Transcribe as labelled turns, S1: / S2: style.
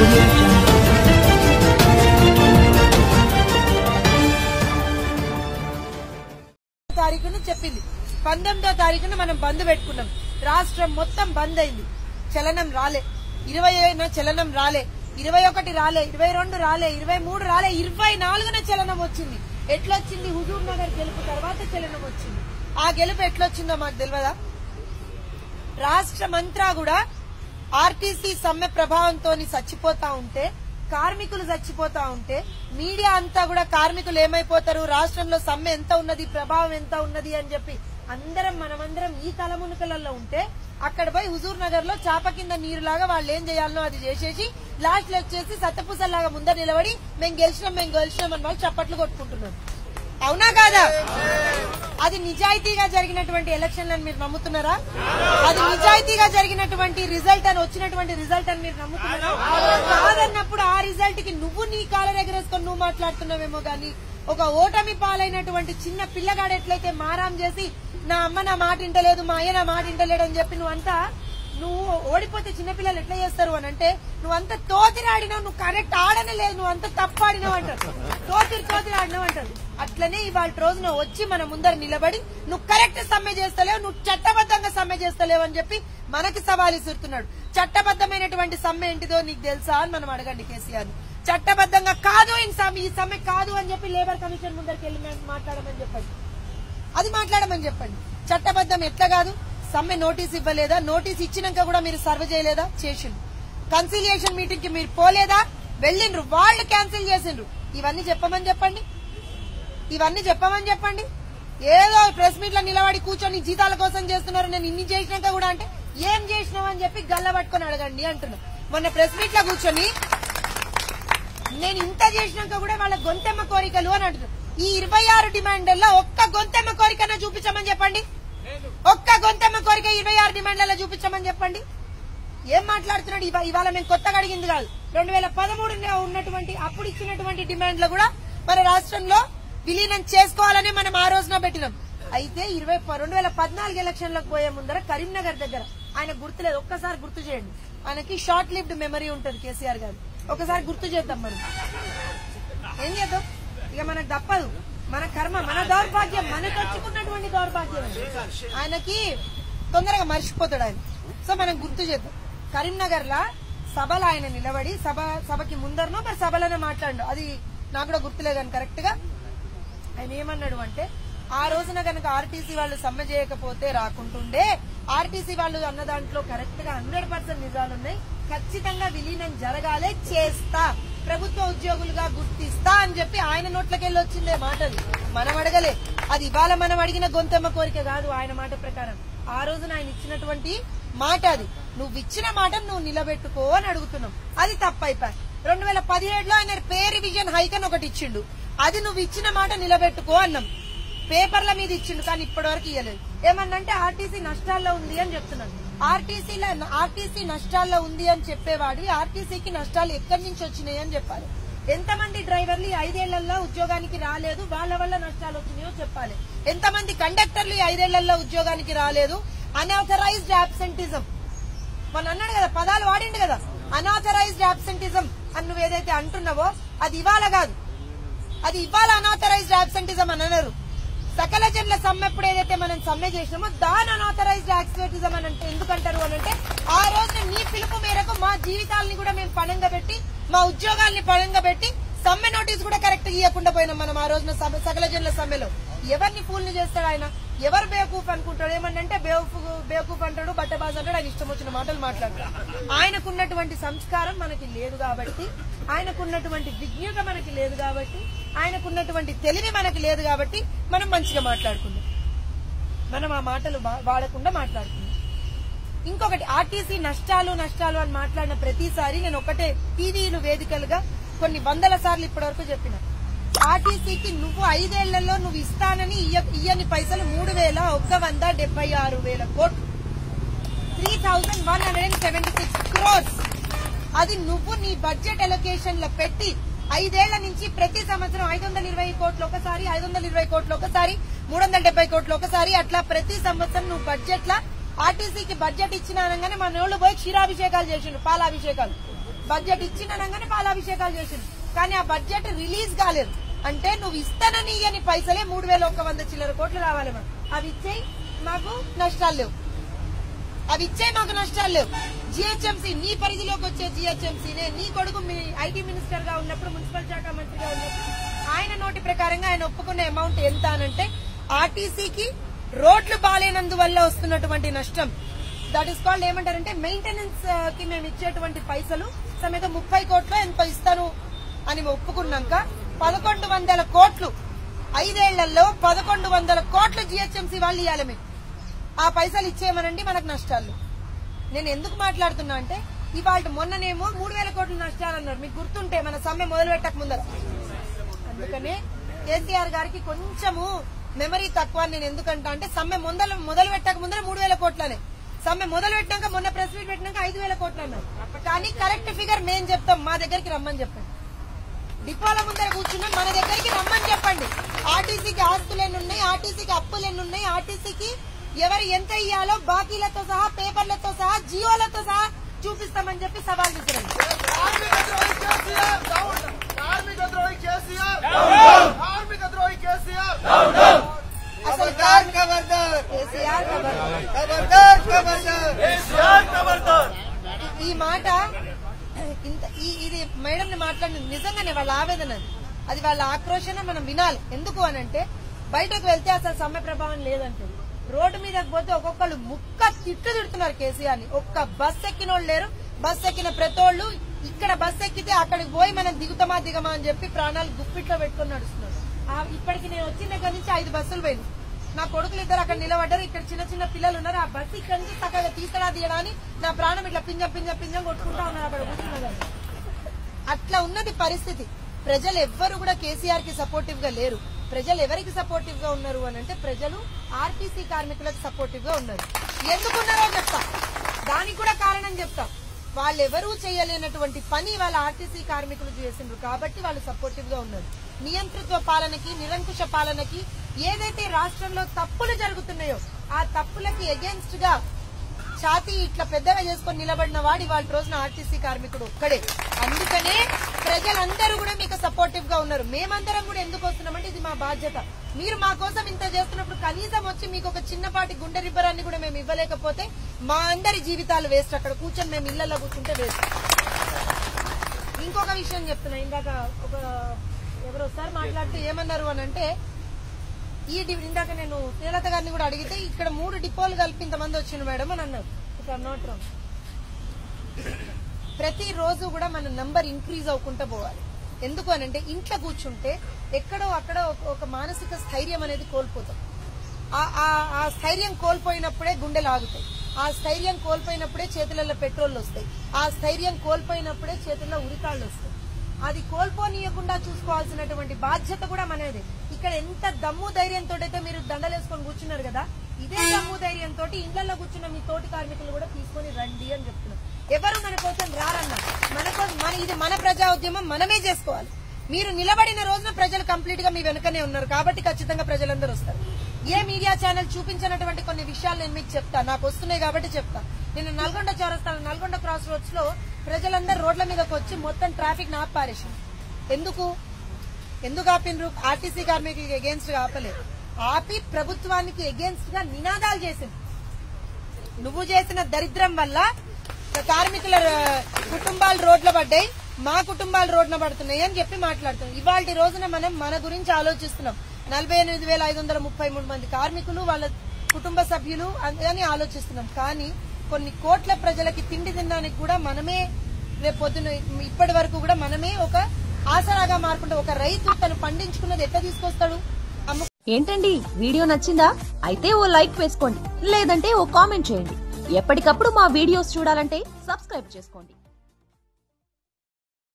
S1: audio jungle.
S2: తారీఖున చెప్పింది పంతొమ్మిదో తారీఖున మనం బంద్ పెట్టుకున్నాం రాష్ట్రం మొత్తం బంద్ అయింది చలనం రాలే ఇరవై ఏడున చలనం రాలే ఇరవై ఒకటి రాలే ఇరవై రెండు రాలే ఇరవై మూడు రాలే ఇరవై నాలుగున చలనం వచ్చింది ఎట్లొచ్చింది హుజూర్ నగర్ గెలుపు తర్వాత చలనం వచ్చింది ఆ గెలుపు ఎట్లొచ్చిందో మాకు తెలియదా రాష్ట్రమంతా కూడా ఆర్టీసీ సమ్మె ప్రభావంతో చచ్చిపోతా ఉంటే కార్మికులు చచ్చిపోతా ఉంటే మీడియా అంతా కూడా కార్మికులు ఏమైపోతారు రాష్ట్రంలో సమ్మె ఎంత ఉన్నది ప్రభావం ఎంత ఉన్నది అని చెప్పి అందరం మనమందరం ఈ తలమునకలలో ఉంటే అక్కడ పోయి హుజూర్ నగర్ లో చాప కింద నీరులాగా వాళ్ళు ఏం చేయాలనో అది చేసేసి లాస్ట్ లో వచ్చేసి సత్తపూసల్లాగా ముందర నిలబడి మేము గెలిచినాం మేము గెలిచినాం అని వాళ్ళు చప్పట్లు కొట్టుకుంటున్నారు అవునా కాదా అది నిజాయితీగా జరిగినటువంటి ఎలక్షన్లను మీరు నమ్ముతున్నారా అది నిజాయితీగా జరిగినటువంటి రిజల్ట్ అని వచ్చినటువంటి రిజల్ట్ అని మీరు నమ్ముతున్నారా కాదన్నప్పుడు ఆ రిజల్ట్ కి నువ్వు నీ కాలర్ ఎగరేసుకొని నువ్వు మాట్లాడుతున్నావేమో గాని ఒక ఓటమి పాలైనటువంటి చిన్న పిల్లగాడు ఎట్లయితే మారాం చేసి నా అమ్మ నా మాట ఇంటలేదు మా అయ్య నా మాట ఇంటలేడు అని చెప్పి నువ్వంతా నువ్వు ఓడిపోతే చిన్నపిల్లలు ఎట్లా చేస్తారు అని అంటే నువ్వు అంత తోతిరి ఆడినావు నువ్వు కరెక్ట్ ఆడనే లేదు నువ్వు అంత తప్పు ఆడినావు అంటారు తోతిరి తోతిరి ఆడినావు అంటారు అట్లనే ఇవాళ రోజున వచ్చి మన ముందర నిలబడి నువ్వు కరెక్ట్ సమ్మె చేస్తలేవు నువ్వు చట్టబద్ధంగా సమ్మె చేస్తలేవు అని చెప్పి మనకి సవాల్ ఇస్తున్నాడు చట్టబద్ధమైనటువంటి సమ్మె ఏంటిదో నీకు తెలుసా అని మనం అడగండి కేసీఆర్ చట్టబద్ధంగా కాదు ఈ సమ్మె ఈ సమ్మె కాదు అని చెప్పి లేబర్ కమిషన్ ముందరికి వెళ్ళి మేము మాట్లాడమని చెప్పండి అది మాట్లాడమని చెప్పండి చట్టబద్ధం ఎట్లా కాదు సమ్మె నోటీస్ ఇవ్వలేదా నోటీస్ ఇచ్చినాక కూడా మీరు సర్వ్ చేయలేదా చేసిండ్రు కన్సిలియేషన్ మీటింగ్ కి మీరు పోలేదా వెళ్ళిండ్రు వాళ్ళు క్యాన్సిల్ చేసిండ్రు ఇవన్నీ చెప్పమని చెప్పండి ఇవన్నీ చెప్పమని చెప్పండి ఏదో ప్రెస్ మీట్ లో నిలబడి కూర్చొని జీతాల కోసం చేస్తున్నారు నేను ఇన్ని చేసినాక కూడా అంటే ఏం చేసినావని చెప్పి గల్ల పట్టుకొని అడగండి అంటున్నా మొన్న ప్రెస్ మీట్ లో కూర్చొని నేను ఇంత చేసినాక కూడా వాళ్ళ గొంతెమ్మ కోరికలు అని అంటున్నారు ఈ ఇరవై ఆరు డిమాండ్లలో ఒక్క గొంతెమ్మ కోరికన చూపించమని చెప్పండి ఒక్క గొంతెమ్మ కోరిక ఇరవై ఆరు డిమాండ్లలో చూపించమని చెప్పండి ఏం మాట్లాడుతున్నాడు ఇవా- ఇవాళ మేము కొత్తగా అడిగింది కాదు రెండు వేల పదమూడులో ఉన్నటువంటి అప్పుడు ఇచ్చినటువంటి డిమాండ్లు కూడా మన రాష్ట్రంలో విలీనం చేసుకోవాలని మనం ఆ రోజున పెట్టినాం అయితే ఇరవై రెండు వేల పద్నాలుగు ఎలక్షన్లకు పోయే ముందర కరీంనగర్ దగ్గర ఆయన గుర్తులేదు ఒక్కసారి గుర్తు చేయండి ఆయనకి షార్ట్ లివ్డ్ మెమరీ ఉంటుంది కేసీఆర్ గారు ఒకసారి గుర్తు చేద్దాం మనం ఏం చేద్దాం ఇక మనకు తప్పదు మన కర్మ మన దౌర్భాగ్యం మనకు వచ్చుకున్నటువంటి దౌర్భాగ్యం అది. ఆయనకి తొందరగా మర్చిపోతాడు ఆయన సో మనం గుర్తు చేద్దాం కరీంనగర్ లా సభలో ఆయన నిలబడి సభ సభకి ముందరనో మరి సభలోనే మాట్లాడు అది నాకు కూడా గుర్తులేదు కానీ కరెక్ట్ గా ఆయన ఏమన్నాడు అంటే ఆ రోజున గనక ఆర్టీసీ వాళ్ళు సమ్మె చేయకపోతే రాకుంటుండే ఆర్టీసీ వాళ్ళు అన్న దాంట్లో కరెక్ట్ గా హండ్రెడ్ పర్సెంట్ నిజాలున్నాయి ఖచ్చితంగా విలీనం జరగాలే చేస్తా ప్రభుత్వ ఉద్యోగులుగా గుర్తిస్తా అని చెప్పి ఆయన నోట్లకెళ్ళి వచ్చిందే మాట అది మనం అడగలే అది ఇవాళ మనం అడిగిన గొంతెమ్మ కోరిక కాదు ఆయన మాట ప్రకారం ఆ రోజున ఆయన ఇచ్చినటువంటి మాట అది నువ్వు ఇచ్చిన మాట నువ్వు నిలబెట్టుకో అని అడుగుతున్నాం అది తప్పైపోయి రెండు వేల పదిహేడులో ఆయన పే రివిజన్ హైక్ అని ఒకటి ఇచ్చిండు అది నువ్వు ఇచ్చిన మాట నిలబెట్టుకో అన్నాం పేపర్ల మీద ఇచ్చిండు కానీ ఇప్పటి వరకు ఇవ్వలేదు ఏమన్నంటే ఆర్టీసీ నష్టాల్లో ఉంది అని చెప్తున్నాను ఆర్టీసీలో ఆర్టీసీ నష్టాల్లో ఉంది అని చెప్పేవాడు ఆర్టీసీకి నష్టాలు ఎక్కడి నుంచి వచ్చినాయి అని చెప్పాలి ఎంతమంది డ్రైవర్లు ఈ ఐదేళ్లలో ఉద్యోగానికి రాలేదు వాళ్ళ వల్ల నష్టాలు వచ్చినాయో చెప్పాలి ఎంతమంది కండక్టర్లు ఈ ఐదేళ్లలో ఉద్యోగానికి రాలేదు అన్ఆథరైజ్డ్ అబ్సెంటిజం మన అన్నాడు కదా పదాలు వాడిండు కదా అనాథరైజ్డ్ అబ్సెంటిజం అని నువ్వు ఏదైతే అంటున్నావో అది ఇవాళ కాదు అది ఇవాళ అనాథరైజ్డ్ అబ్సెంటిజం అని అన్నారు సకల జన్ల సమ్మె ఎప్పుడు ఏదైతే మనం సమ్మె చేసినామో దాని అనాథరైజ్డ్ యాక్సిడెంటిజం అని అంటే ఎందుకంటారు అని అంటే ఆ రోజున నీ పిలుపు మేరకు మా జీవితాలని కూడా మేము పణంగా పెట్టి మా ఉద్యోగాల్ని పణంగా పెట్టి సమ్మె నోటీస్ కూడా కరెక్ట్ ఇవ్వకుండా పోయినాం మనం ఆ రోజున సమ్మె- సకల జన్ల సమ్మెలో ఎవరిని ఫూల్ని చేస్తాడు ఆయన ఎవరు బేవకూఫ్ అనుకుంటాడు ఏమన్నంటే బేవకూఫ్ బేవకూఫ్ అంటాడు బట్టబాజ్ అంటాడు ఆయన ఇష్టం వచ్చిన మాటలు మాట్లాడతాడు ఆయనకున్నటువంటి సంస్కారం మనకి లేదు కాబట్టి ఆయనకున్నటువంటి విజ్ఞత మనకి లేదు కాబట్టి ఆయనకున్నటువంటి తెలివి మనకి లేదు కాబట్టి మనం మంచిగా మాట్లాడుకుందాం మనం ఆ మాటలు వా- వాడకుండా మాట్లాడుకుందాం ఇంకొకటి ఆర్టీసీ నష్టాలు నష్టాలు అని మాట్లాడిన ప్రతిసారి నేను ఒకటే టీవీలు వేదికలుగా కొన్ని వందల సార్లు ఇప్పటివరకు చెప్పిన ఆర్టీసీకి నువ్వు ఐదేళ్లలో నువ్వు ఇస్తానని ఇయ్య- ఇయ్యని పైసలు మూడు వేల ఒక్క వంద డెబ్బై ఆరు వేల కోట్లు three thousand one hundred and seventy six crores అది నువ్వు నీ బడ్జెట్ ఎలొకేషన్ లో పెట్టి ఐదేళ్ల నుంచి ప్రతి సంవత్సరం ఐదు వందల ఇరవై కోట్లు ఒకసారి ఐదు వందల ఇరవై కోట్లు ఒకసారి మూడు వందల డెబ్బై కోట్లు ఒకసారి అట్లా ప్రతి సంవత్సరం నువ్వు బడ్జెట్ లా ఆర్టీసీకి బడ్జెట్ ఇచ్చిన అనగానే మన వాళ్ళు పోయి క్షీరాభిషేకాలు చేసిండు పాలాభిషేకాలు బడ్జెట్ ఇచ్చిన అనగానే పాలాభిషేకాలు చేసిండు కానీ ఆ బడ్జెట్ రిలీజ్ కాలేదు అంటే నువ్వు ఇస్తానని ఇయ్యని పైసలే మూడు వేల ఒక్క వంద చిల్లర కోట్లు రావాలి మనం అవి ఇచ్చేయి మాకు నష్టాలు లేవు అవి ఇచ్చే మాకు నష్టాలు లేవు జిహెచ్ఎంసీ నీ పరిధిలోకి వచ్చే జిహెచ్ఎంసీనే నీ కొడుకు మీ ఐటీ మినిస్టర్ గా ఉన్నప్పుడు మున్సిపల్ శాఖ మంత్రిగా ఉన్నప్పుడు ఆయన నోటి ప్రకారంగా ఆయన ఒప్పుకున్న అమౌంట్ ఎంత అనంటే ఆర్టీసీకి రోడ్లు బాలేనందువల్ల వస్తున్నటువంటి నష్టం దట్ ఈస్ కాల్డ్ ఏమంటారంటే మెయింటెనెన్స్ కి మేము ఇచ్చేటువంటి పైసలు సమేత ముప్పై కోట్లు ఎంతో ఇస్తాను అని ఒప్పుకున్నాక పదకొండు వందల కోట్లు ఐదేళ్లలో పదకొండు వందల కోట్లు జిహెచ్ఎంసీ వాళ్ళు ఇవ్వాలి మేము ఆ పైసలు ఇచ్చేయమనండి మనకు నష్టాలు నేను ఎందుకు మాట్లాడుతున్నా అంటే ఇవాళ మొన్ననేమో మూడు వేల కోట్ల నష్టాలు అన్నారు మీకు గుర్తుంటే మన సమ్మె మొదలు పెట్టక ముందర అందుకనే కేసీఆర్ గారికి కొంచెము మెమరీ తక్కువ అని నేను ఎందుకంటా అంటే సమ్మె మొదలు మొదలు పెట్టక ముందర మూడు వేల కోట్లనే సమ్మె మొదలు పెట్టినాక మొన్న ప్రెస్ మీట్ పెట్టినాక ఐదు వేల కోట్లు అన్నారు కానీ కరెక్ట్ ఫిగర్ మేము చెప్తాం మా దగ్గరికి రమ్మని చెప్పండి డిపోల ముందర కూర్చున్నాం మన దగ్గరికి రమ్మని చెప్పండి ఆర్టీసీకి ఆస్తులు ఎన్ని ఉన్నాయి ఆర్టీసీకి అప్పులు ఎన్ని ఉన్నాయి ఆర్టీసీకి ఎవరు ఎంత ఇయ్యాలో బాకీలతో సహా పేపర్లతో సహా జియోలతో సహా చూపిస్తామని చెప్పి సవాల్ విసిరండి
S1: కార్మిక ద్రోహి కేసీఆర్ కార్మిక ద్రోహి కేసీఆర్
S2: అసలు
S1: ఖబర్దార్ ఖబర్దార్
S2: కేసీఆర్ ఖబర్దార్.
S1: ఖబర్దార్ ఖబర్దార్
S3: కేసీఆర్ ఖబర్దార్
S2: ఈ మాట ఇంత ఈ- ఇది మేడం మాట్లాడిన నిజంగానే వాళ్ళ ఆవేదన అది. అది వాళ్ళ ఆక్రోషణ మనం వినాలి ఎందుకు అనంటే బయటకు వెళ్తే అసలు సమ్మె ప్రభావం లేదంటే రోడ్డు మీదకి పోతే ఒక్కొక్కళ్ళు ముక్క తిట్టు తిడుతున్నారు కేసీఆర్ ని ఒక్క బస్ ఎక్కిన వాళ్ళు లేరు బస్ ఎక్కిన ప్రతోళ్ళు ఇక్కడ బస్ ఎక్కితే అక్కడికి పోయి మనం దిగుతామా దిగమా అని చెప్పి ప్రాణాలు గుప్పిట్లో పెట్టుకొని నడుస్తున్నారు ఆ, ఇప్పటికి నేను వచ్చిన దగ్గర నుంచి ఐదు బస్సులు పోయింది నా కొడుకులు ఇద్దరు అక్కడ నిలబడ్డారు ఇక్కడ చిన్న చిన్న పిల్లలు ఉన్నారు ఆ బస్సు ఇక్కడ నుంచి చక్కగా తీసడా తీయడా అని నా ప్రాణం ఇట్లా పింజం పింజం పింజం కొట్టుకుంటా ఉన్నారు అక్కడ కూర్చున్నారు అట్లా ఉన్నది పరిస్థితి ప్రజలు ఎవ్వరు కూడా కేసీఆర్ కి సపోర్టివ్ గా లేరు ప్రజలు ఎవరికి సపోర్టివ్ గా ఉన్నారు అని అంటే ప్రజలు ఆర్టీసీ కార్మికులకు సపోర్టివ్ గా ఉన్నారు ఎందుకున్నారో చెప్తా దానికి కూడా కారణం చెప్తా వాళ్ళెవరూ చేయలేనటువంటి పని వాళ్ళ ఆర్టీసీ కార్మికులు చేసిండ్రు కాబట్టి వాళ్ళు సపోర్టివ్ గా ఉన్నారు నియంతృత్వ పాలనకి నిరంకుశ పాలనకి ఏదైతే రాష్ట్రంలో తప్పులు జరుగుతున్నాయో ఆ తప్పులకి ఎగెన్స్ట్ గా ఛాతీ ఇట్లా పెద్దగా చేసుకొని నిలబడిన వాడి వాళ్ళ రోజున ఆర్టీసీ కార్మికుడు ఒక్కడే అందుకనే ప్రజలందరూ కూడా మీకు సపోర్టివ్ గా ఉన్నారు మేమందరం కూడా ఎందుకు వస్తున్నామంటే ఇది మా బాధ్యత మీరు మా కోసం ఇంత చేస్తున్నప్పుడు కనీసం వచ్చి మీకు ఒక చిన్నపాటి గుండె రిబ్బరాన్ని కూడా మేము ఇవ్వలేకపోతే మా అందరి జీవితాలు వేస్ట్ అక్కడ కూర్చొని మేము ఇళ్లలో కూర్చుంటే వేస్ట్ ఇంకొక విషయం చెప్తున్నా ఇందాక ఒక ఎవరో సార్ మాట్లాడుతూ ఏమన్నారు అని అంటే ఈ డి- ఇందాక నేను శ్రీలత గారిని కూడా అడిగితే ఇక్కడ మూడు డిపోలు కలిపి ఇంతమంది వచ్చిండు మేడం అని అన్నారు ఇక నాట్ రాంగ్ ప్రతి రోజు కూడా మన నంబర్ ఇంక్రీజ్ అవ్వకుండా పోవాలి ఎందుకు అని అంటే ఇంట్లో కూర్చుంటే ఎక్కడో అక్కడ ఒక- ఒక మానసిక స్థైర్యం అనేది కోల్పోతాం ఆ- ఆ- ఆ స్థైర్యం కోల్పోయినప్పుడే గుండెలు ఆగుతాయి ఆ స్థైర్యం కోల్పోయినప్పుడే చేతులలో పెట్రోల్ వస్తాయి ఆ స్థైర్యం కోల్పోయినప్పుడే చేతుల్లో ఉరితాళ్ళు వస్తాయి అది కోల్పోనీయకుండా చూసుకోవాల్సినటువంటి బాధ్యత కూడా మనదే ఇక్కడ ఎంత దమ్ము ధైర్యంతో అయితే మీరు దండలేసుకొని కూర్చున్నారు కదా ఇదే దమ్ము ధైర్యంతో ఇళ్లలో కూర్చున్న మీ తోటి కార్మికులు కూడా తీసుకొని రండి అని చెప్తున్నాం ఎవరు మన కోసం రారన్న మన కోసం మన ఇది మన ప్రజా ఉద్యమం మనమే చేసుకోవాలి మీరు నిలబడిన రోజున ప్రజలు కంప్లీట్ గా మీ వెనుకనే ఉన్నారు కాబట్టి ఖచ్చితంగా ప్రజలందరూ వస్తారు ఏ మీడియా ఛానల్ చూపించినటువంటి కొన్ని విషయాలు నేను మీకు చెప్తా నాకు వస్తున్నాయి కాబట్టి చెప్తా నేను నల్గొండ చౌరస్తాను నల్గొండ క్రాస్ రోడ్స్ లో ప్రజలందరూ రోడ్ల మీదకి వచ్చి మొత్తం ట్రాఫిక్ ని ఆపారేసారు ఎందుకు ఎందుకు ఆపినరు ఆర్టీసీ కార్మికులకి ఎగేన్స్ట్ గా ఆపలేదు ఆపి ప్రభుత్వానికి ఎగేన్స్ట్ గా నినాదాలు చేసింది నువ్వు చేసిన దరిద్రం వల్ల కార్మికుల ఆ, కుటుంబాలు రోడ్ల పడ్డాయి మా కుటుంబాలు రోడ్న పడుతున్నాయి అని చెప్పి మాట్లాడుతున్నాం ఇవాళ రోజున మనం మన గురించి ఆలోచిస్తున్నాం నలభై ఎనిమిది వేల ఐదు వందల ముప్పై మూడు మంది కార్మికులు వాళ్ళ కుటుంబ సభ్యులు అని ఆలోచిస్తున్నాం కానీ కొన్ని కోట్ల ప్రజలకి తిండి తినడానికి కూడా మనమే రేపు పొద్దున ఇప్పటి వరకు కూడా మనమే ఒక ఆసరాగా మారుకుంటే ఒక రైతు తను పండించుకున్నది ఎట్లా తీసుకొస్తాడు అమ్ము
S4: ఏంటండి వీడియో నచ్చిందా అయితే ఓ లైక్ వేసుకోండి లేదంటే ఓ కామెంట్ చేయండి ఎప్పటికప్పుడు మా వీడియోస్ చూడాలంటే సబ్స్క్రైబ్ చేసుకోండి